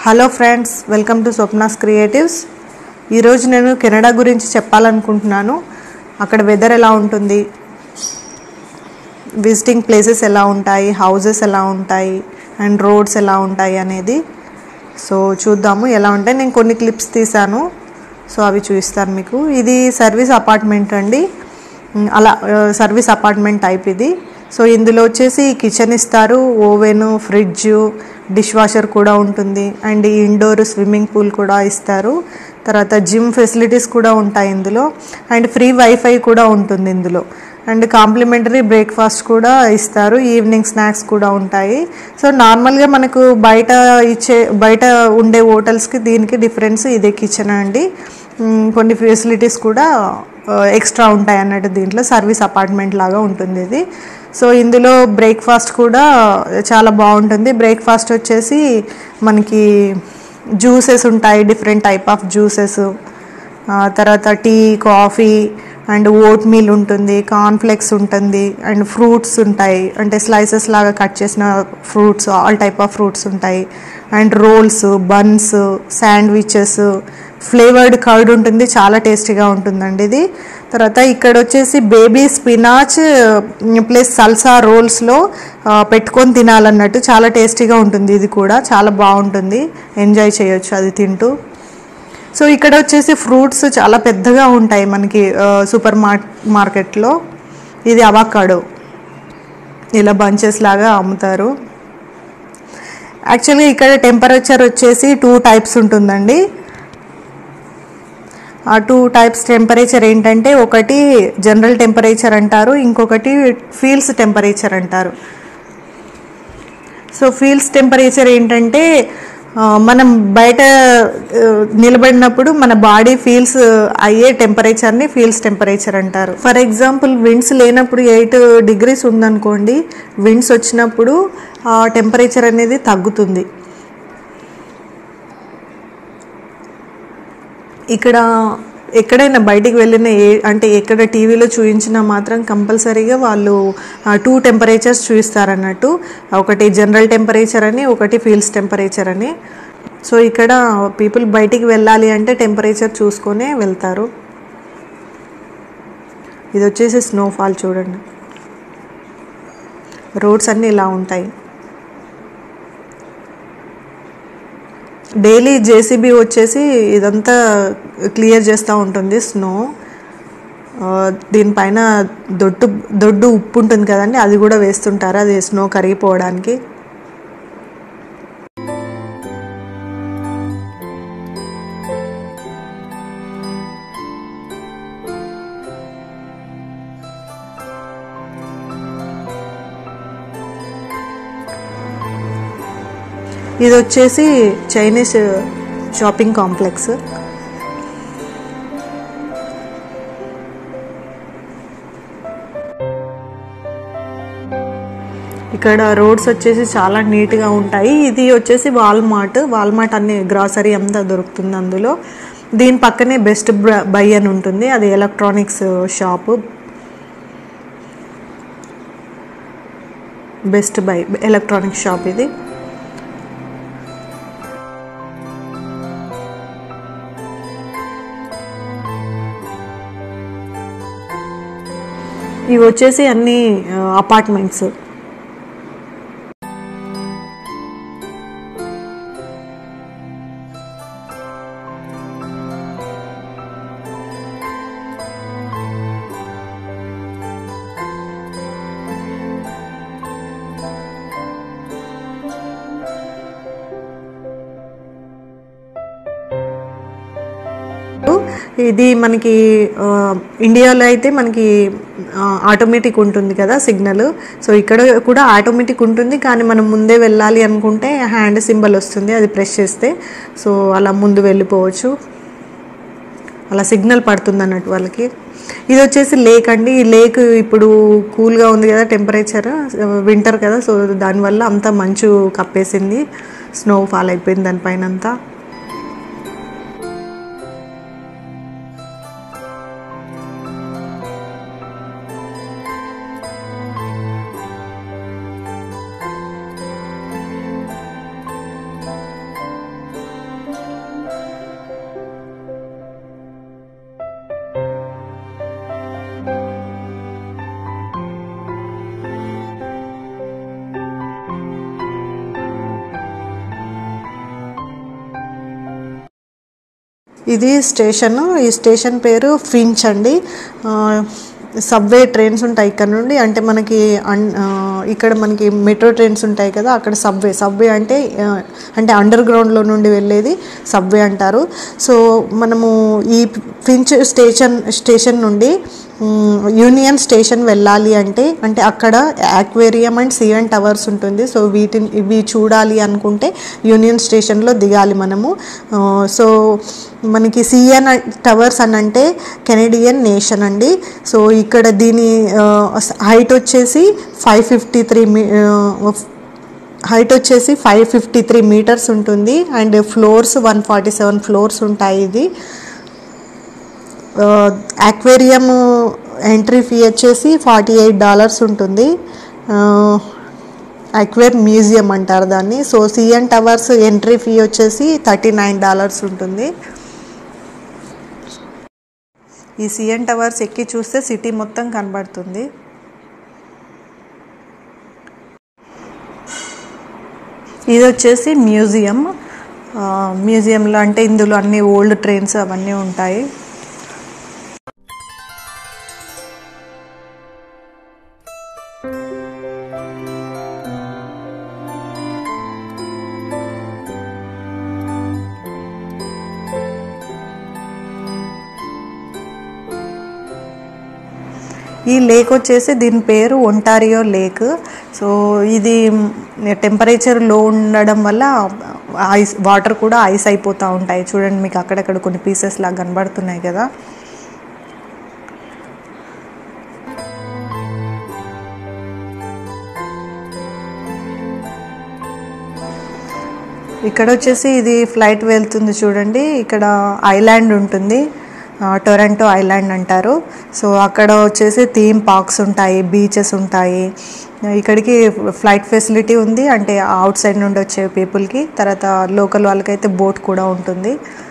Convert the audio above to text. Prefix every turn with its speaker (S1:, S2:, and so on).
S1: hello friends welcome to Swapna's creatives ఈరోజు నేను Canada గురించి చెప్పాలనుకుంటున్నాను అక్కడ వెదర్ ఎలా ఉంటుంది విజిటింగ్ ప్లేసెస్ ఎలా ఉంటాయి హౌసెస్ ఎలా ఉంటాయి అండ్ రోడ్స్ ఎలా ఉంటాయి అనేది సో చూద్దాము ఎలా ఉంటాయి నేను కొన్ని క్లిప్స్ తీసాను సో అవి చూపిస్తాను మీకు ఇది సర్వీస్ అపార్ట్మెంట్ అండి ఉమ్, అలా సర్వీస్ అపార్ట్మెంట్ టైప్ ఇది సో ఇందులో వచ్చేసి కిచెన్ ఇస్తారు ఓవెన్ ఫ్రిడ్జ్ డిష్ వాషర్ కూడా ఉంటుంది అండ్ ఇండోర్ స్విమ్మింగ్ పూల్ కూడా ఇస్తారు తర్వాత జిమ్ ఫెసిలిటీస్ కూడా ఉంటాయి ఇందులో అండ్ ఫ్రీ వైఫై కూడా ఉంటుంది ఇందులో అండ్ కాంప్లిమెంటరీ బ్రేక్ఫాస్ట్ కూడా ఇస్తారు ఈవినింగ్ స్నాక్స్ కూడా ఉంటాయి సో నార్మల్గా మనకు బయట ఇచ్చే బయట ఉండే హోటల్స్కి దీనికి డిఫరెన్స్ ఇదే కిచెన్ అండి మ్, కొన్ని ఫెసిలిటీస్ కూడా ఎక్స్ట్రా ఉంటాయి అన్నట్టు దీంట్లో సర్వీస్ అపార్ట్మెంట్ లాగా ఉంటుంది ఇది సో ఇందులో బ్రేక్ఫాస్ట్ కూడా చాలా బాగుంటుంది బ్రేక్ఫాస్ట్ వచ్చేసి మనకి జ్యూసెస్ ఉంటాయి డిఫరెంట్ టైప్ ఆఫ్ జ్యూసెస్ తర్వాత tea coffee and oatmeal ఉంటుంది కార్న్ఫ్లెక్స్ ఉంటుంది అండ్ ఫ్రూట్స్ ఉంటాయి అంటే స్లైసెస్ లాగా కట్ చేసిన fruits all type of fruits ఉంటాయి and rolls buns sandwiches flavoured curd ఉంటుంది చాలా టేస్టీగా ఉంటుందండి ఇది తర్వాత ఇక్కడ వచ్చేసి బేబీ స్పినాచ్ ప్లస్ సల్సా రోల్స్లో పెట్టుకొని తినాలన్నట్టు చాలా టేస్టీగా ఉంటుంది ఇది కూడా చాలా బాగుంటుంది ఎంజాయ్ చేయొచ్చు అది తింటూ సో ఇక్కడ వచ్చేసి ఫ్రూట్స్ చాలా పెద్దగా ఉంటాయి మనకి సూపర్ మార్ మార్కెట్లో ఇది అవాకాడో ఇలా బంచెస్ లాగా అమ్ముతారు యాక్చువల్గా ఇక్కడ టెంపరేచర్ వచ్చేసి టూ టైప్స్ ఉంటుందండి ఆ టూ టైప్స్ టెంపరేచర్ ఏంటంటే ఒకటి జనరల్ టెంపరేచర్ అంటారు ఇంకొకటి ఫీల్స్ టెంపరేచర్ అంటారు సో ఫీల్స్ టెంపరేచర్ ఏంటంటే ఆ, మనం బయట ఆ, నిలబడినప్పుడు మన బాడీ ఫీల్స్ అయ్యే టెంపరేచర్ని ఫీల్స్ టెంపరేచర్ అంటారు ఫర్ ఎగ్జాంపుల్ విండ్స్ లేనప్పుడు ఎయిట్ డిగ్రీస్ ఉందనుకోండి విండ్స్ వచ్చినప్పుడు ఆ టెంపరేచర్ అనేది తగ్గుతుంది ఇక్కడ ఎక్కడైనా బయటికి వెళ్ళిన ఏ అంటే ఎక్కడ టీవీలో చూపించినా మాత్రం కంపల్సరీగా వాళ్ళు టూ టెంపరేచర్స్ చూపిస్తారన్నట్టు ఒకటి జనరల్ టెంపరేచర్ అని ఒకటి ఫీల్స్ టెంపరేచర్ అని సో ఇక్కడ పీపుల్ బయటికి వెళ్ళాలి అంటే టెంపరేచర్ చూసుకొనే వెళ్తారు ఇది వచ్చేసి స్నోఫాల్ చూడండి రోడ్స్ అన్నీ ఇలా ఉంటాయి డైలీ జేసీబీ వచ్చేసి ఇదంతా క్లియర్ చేస్తూ ఉంటుంది స్నో ఆ, దీనిపైన దొడ్డు దొడ్డు ఉప్పు ఉంటుంది కదండి అది కూడా వేస్తుంటారు అది స్నో కరిగిపోవడానికి ఇది వచ్చేసి చైనీస్ షాపింగ్ కాంప్లెక్స్ ఇక్కడ రోడ్స్ వచ్చేసి చాలా నీట్గా ఉంటాయి ఇది వచ్చేసి వాల్మార్ట్ వాల్మార్ట్ అన్ని గ్రాసరీ అంతా దొరుకుతుంది అందులో దీని పక్కనే బెస్ట్ బై అని ఉంటుంది అది electronics shop Best Buy electronics shop ఇది ఇవి వచ్చేసి అన్ని అపార్ట్మెంట్స్ ఇది మనకి ఆ, ఇండియాలో అయితే మనకి ఆటోమేటిక్ ఉంటుంది కదా సిగ్నల్ సో ఇక్కడ కూడా ఆటోమేటిక్ ఉంటుంది కానీ మనం ముందే వెళ్ళాలి అనుకుంటే హ్యాండ్ సింబల్ వస్తుంది అది ప్రెస్ చేస్తే సో అలా ముందు వెళ్ళిపోవచ్చు అలా సిగ్నల్ పడుతుంది అన్నట్టు వాళ్ళకి ఇది వచ్చేసి లేక్ అండి ఈ లేక్ ఇప్పుడు కూల్గా ఉంది కదా టెంపరేచర్ వింటర్ కదా సో దానివల్ల అంతా మంచు కప్పేసింది స్నో ఫాల్ అయిపోయింది దానిపైన అంతా ఇది స్టేషన్ ఈ స్టేషన్ పేరు ఫించ్ అండి సబ్వే ట్రైన్స్ ఉంటాయి ఇక్కడ నుండి అంటే మనకి అన్- ఆ, ఇక్కడ మనకి మెట్రో ట్రైన్స్ ఉంటాయి కదా అక్కడ సబ్వే సబ్వే అంటే ఆ, అంటే అండర్ గ్రౌండ్లో నుండి వెళ్ళేది సబ్వే అంటారు సో మనము ఈ ఫించ్ స్టేషన్ స్టేషన్ నుండి మ్, యూనియన్ స్టేషన్ వెళ్ళాలి అంటే అంటే అక్కడ యాక్వేరియం అండ్ సిఎన్ టవర్స్ ఉంటుంది సో వీటిని ఇవి చూడాలి అనుకుంటే యూనియన్ స్టేషన్లో దిగాలి మనము ఆ, సో మనకి సిఎన్ టవర్స్ అని అంటే కెనడియన్ నేషన్ అండి సో ఇక్కడ దీని హైట్ వచ్చేసి ఫైవ్ ఫిఫ్టీ త్రీ మీ హైట్ వచ్చేసి ఫైవ్ ఫిఫ్టీ త్రీ మీటర్స్ ఉంటుంది and floors one forty seven floors ఉంటాయి ఇది అక్వేరియం ఎంట్రీ ఫీ వచ్చేసి ఫార్టీ ఎయిట్ డాలర్స్ ఉంటుంది అక్వేర్ మ్యూజియం అంటారు దాన్ని so CN towers entry fee వచ్చేసి థర్టీ నైన్ డాలర్స్ ఉంటుంది ఈ సిఎన్ టవర్స్ ఎక్కి చూస్తే సిటీ మొత్తం కనబడుతుంది ఇది వచ్చేసి మ్యూజియం ఆ, మ్యూజియంలో అంటే ఇందులో అన్ని ఓల్డ్ ట్రైన్స్ అవన్నీ ఉంటాయి ఈ లేక్ వచ్చేసి దీని పేరు ఒంటారియో లేక్ సో ఇది టెంపరేచర్ లో ఉండడం వల్ల ఐస్ వాటర్ కూడా ఐస్ అయిపోతూ ఉంటాయి చూడండి మీకు అక్కడక్కడ కొన్ని పీసెస్ లాగా కనబడుతున్నాయి కదా ఇక్కడ వచ్చేసి ఇది ఫ్లైట్ వెళ్తుంది చూడండి ఇక్కడ ఐలాండ్ ఉంటుంది ఆ, టొరంటో ఐలాండ్ అంటారు సో అక్కడ వచ్చేసి థీమ్ పార్క్స్ ఉంటాయి బీచెస్ ఉంటాయి ఇక్కడికి ఫ్లైట్ ఫెసిలిటీ ఉంది అంటే అవుట్ సైడ్ నుండి వచ్చే పీపుల్కి తర్వాత లోకల్ వాళ్ళకైతే బోట్ కూడా ఉంటుంది